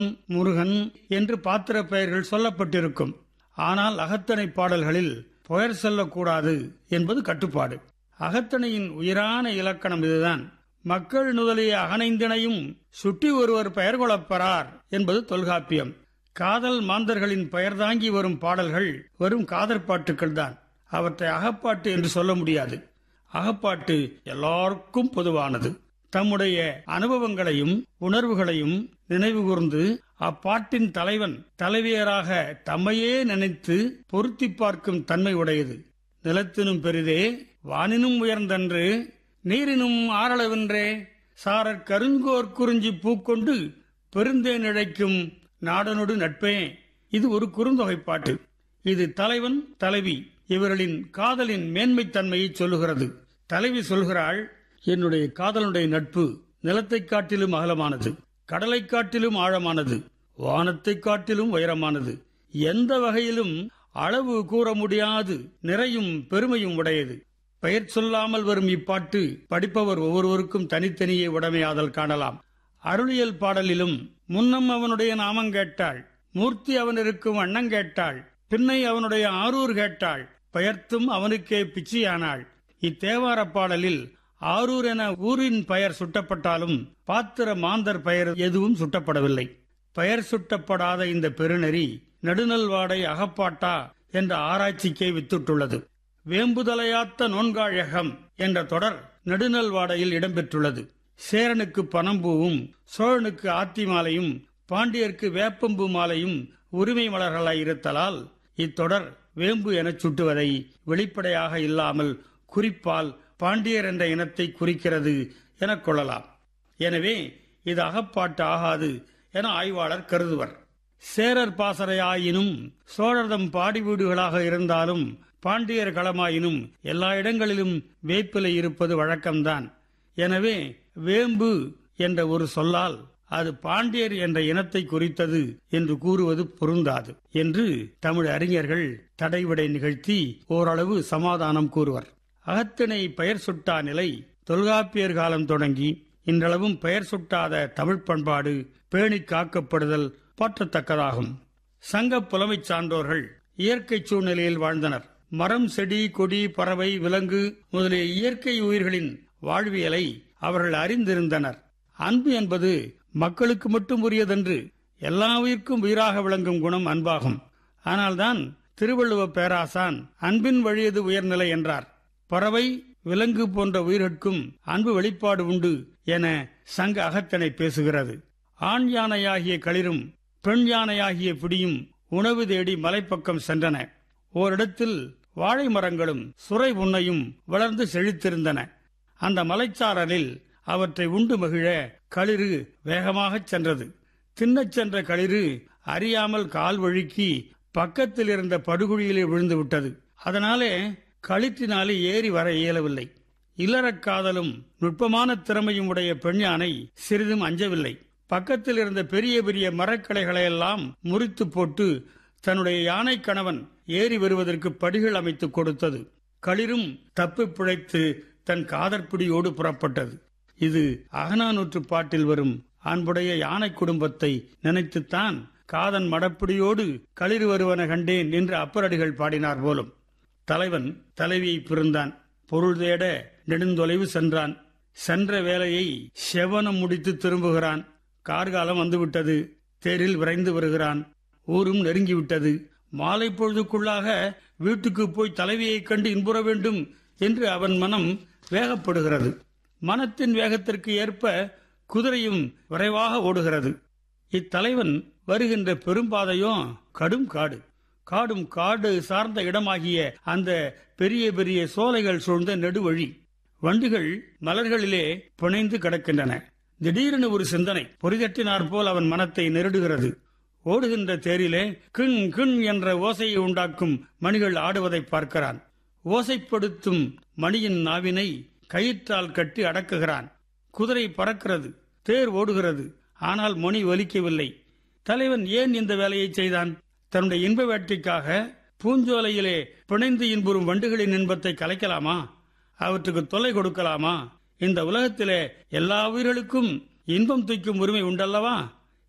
முருகன் என்று பாத்திர பெயர்கள் சொல்லப்பட்டிருக்கும் ஆனால் அகத்தணை பாடல்களில் பெயர் சொல்லக்கூடாது என்பது கட்டுப்பாடு அகத்தணையின் உயிரான இலக்கணம் இதுதான் மக்கள் நுதலிய அகனைந்தினையும் சுட்டி ஒருவர் பெயர் கொள்ளப்பெறார் என்பது தொல்காப்பியம் காதல் மாந்தர்களின் பெயர் தாங்கி வரும் பாடல்கள் வெறும் காதற் பாட்டுக்கள் தான் அவற்றை அகப்பாட்டு என்று சொல்ல முடியாது அகப்பாட்டு எல்லாருக்கும் பொதுவானது தம்முடைய அனுபவங்களையும் உணர்வுகளையும் நினைவு கூர்ந்து அப்பாட்டின் தலைவன் தலைவியராக தம்மையே நினைத்து பொருத்தி பார்க்கும் தன்மை உடையது நிலத்தினும் பெரிதே வானினும் உயர்ந்தன்று நீரினும் ஆரளவென்றே சாரற் கருங்கோர் குறிஞ்சி பூக்கொண்டு பெருந்தேன் இழைக்கும் நாடனொடு நட்பே இது ஒரு குறுந்தொகை பாட்டு இது தலைவன் தலைவி இவர்களின் காதலின் மேன்மைத் தன்மையை சொல்லுகிறது தலைவி சொல்கிறாள் என்னுடைய காதலனுடைய நட்பு நிலத்தைக் காட்டிலும் அகலமானது கடலைக் காட்டிலும் ஆழமானது வானத்தைக் காட்டிலும் உயரமானது எந்த வகையிலும் அளவு கூற முடியாது நிறையும் பெருமையும் உடையது பெயர் சொல்லாமல் வரும் இப்பாட்டு படிப்பவர் ஒவ்வொருவருக்கும் தனித்தனியே உடைமையாதல் காணலாம் அருளியல் பாடலிலும் முன்னம் அவனுடைய நாமம் கேட்டாள் மூர்த்தி அவன் இருக்கும் வண்ணம் கேட்டாள் பின்னை அவனுடைய ஆரூர் கேட்டாள் பெயர்த்தும் அவனுக்கே பிச்சையானாள் இத்தேவார பாடலில் ஆரூர் என ஊரின் பெயர் சுட்டப்பட்டாலும் பாத்திர மாந்தர் பெயர் எதுவும் சுட்டப்படவில்லை பெயர் சுட்டப்படாத இந்த பெருநெறி நெடுநல்வாடை அகப்பாட்டா என்ற ஆராய்ச்சிக்கே வித்துட்டுள்ளது வேம்புதலையாத்த நோன்காழகம் என்ற தொடர் நெடுநல்வாடையில் இடம்பெற்றுள்ளது சேரனுக்கு பனம்பூவும் சோழனுக்கு ஆத்தி மாலையும் பாண்டியர்க்கு வேப்பம்பூ மாலையும் உரிமை மலர்களாய் இருத்தலால் இத்தொடர் வேம்பு எனச் சுட்டுவதை வெளிப்படையாக இல்லாமல் குறிப்பால் பாண்டியர் என்ற இனத்தை குறிக்கிறது எனக் கொள்ளலாம் எனவே இது அகப்பாட்டு ஆகாது என ஆய்வாளர் கருதுவர் சேரர் பாசறையாயினும் சோழர்தம் பாடி வீடுகளாக இருந்தாலும் பாண்டியர் களமாயினும் எல்லா இடங்களிலும் வேப்பிலை இருப்பது வழக்கம்தான் எனவே வேம்பு என்ற ஒரு சொல்லால் அது பாண்டியர் என்ற இனத்தை குறித்தது என்று கூறுவது பொருந்தாது என்று தமிழ் அறிஞர்கள் தடைவிடை நிகழ்த்தி ஓரளவு சமாதானம் கூறுவர் அகத்திணை பெயர் சுட்டா நிலை தொல்காப்பியர் காலம் தொடங்கி இன்றளவும் பெயர் சுட்டாத தமிழ் பண்பாடு பேணி காக்கப்படுதல் போற்றத்தக்கதாகும் சங்க புலமைச் சான்றோர்கள் இயற்கை சூழ்நிலையில் வாழ்ந்தனர் மரம் செடி கொடி பறவை விலங்கு முதலிய இயற்கை உயிர்களின் வாழ்வியலை அவர்கள் அறிந்திருந்தனர் அன்பு என்பது மக்களுக்கு மட்டும் உரியதென்று எல்லா உயிர்க்கும் உயிராக விளங்கும் குணம் அன்பாகும் ஆனால்தான் திருவள்ளுவ பேராசான் அன்பின் வழியது உயர்நிலை என்றார் பறவை விலங்கு போன்ற உயிர்கட்கும் அன்பு வெளிப்பாடு உண்டு என சங்க அகத்தனை பேசுகிறது ஆண் யானையாகிய களிரும் பெண் யானையாகிய பிடியும் உணவு தேடி மலைப்பக்கம் சென்றன ஓரிடத்தில் வாழை மரங்களும் சுரை உண்ணையும் வளர்ந்து செழித்திருந்தன அந்த மலைச்சாரலில் அவற்றை உண்டு மகிழ களிறு வேகமாகச் சென்றது தின்னச் சென்ற களிறு அறியாமல் கால் வழுக்கி பக்கத்தில் இருந்த படுகுழியிலே விழுந்து விட்டது அதனாலே களிற்றினாலே ஏறி வர இயலவில்லை இல்லறக் காதலும் நுட்பமான திறமையும் உடைய பெண் யானை சிறிதும் அஞ்சவில்லை பக்கத்தில் இருந்த பெரிய பெரிய மரக்கிளைகளை எல்லாம் முறித்து போட்டு தன்னுடைய யானை கணவன் ஏறி வருவதற்கு படிகள் அமைத்து கொடுத்தது களிரும் தப்பி பிழைத்து தன் காதற்பிடியோடு புறப்பட்டது இது அகநானூற்று பாட்டில் வரும் அன்புடைய யானை குடும்பத்தை நினைத்துத்தான் காதன் மடப்பிடியோடு களிறு வருவன கண்டேன் என்று அப்பரடிகள் பாடினார் போலும் தலைவன் தலைவியை பிறந்தான் பொருள் தேட நெடுந்தொலைவு சென்றான் சென்ற வேலையை செவனம் முடித்து திரும்புகிறான் கார்காலம் வந்துவிட்டது தேரில் விரைந்து வருகிறான் ஊரும் நெருங்கிவிட்டது மாலை பொழுதுக்குள்ளாக வீட்டுக்கு போய் தலைவியைக் கண்டு இன்புற வேண்டும் என்று அவன் மனம் வேகப்படுகிறது மனத்தின் வேகத்திற்கு ஏற்ப குதிரையும் விரைவாக ஓடுகிறது இத்தலைவன் வருகின்ற பெரும்பாதையோ கடும் காடு காடும் காடு சார்ந்த இடமாகிய அந்த பெரிய பெரிய சோலைகள் சூழ்ந்த நெடுவழி வண்டுகள் மலர்களிலே பிணைந்து கிடக்கின்றன திடீரென ஒரு சிந்தனை பொறிதட்டினார் போல் அவன் மனத்தை நெருடுகிறது ஓடுகின்ற தேரிலே கிண் கிண் என்ற ஓசையை உண்டாக்கும் மணிகள் ஆடுவதை பார்க்கிறான் ஓசைப்படுத்தும் மணியின் நாவினை கயிற்றால் கட்டி அடக்குகிறான் குதிரை பறக்கிறது தேர் ஓடுகிறது ஆனால் மணி ஒலிக்கவில்லை தலைவன் ஏன் இந்த வேலையை செய்தான் தன்னுடைய இன்ப வேட்கைக்காக பூஞ்சோலையிலே பிணைந்து இன்புறும் வண்டுகளின் இன்பத்தை கலைக்கலாமா அவற்றுக்கு தொல்லை கொடுக்கலாமா இந்த உலகத்திலே எல்லா உயிர்களுக்கும் இன்பம் தூக்கும் உரிமை உண்டல்லவா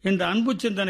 இந்த அன்பு சிந்தனை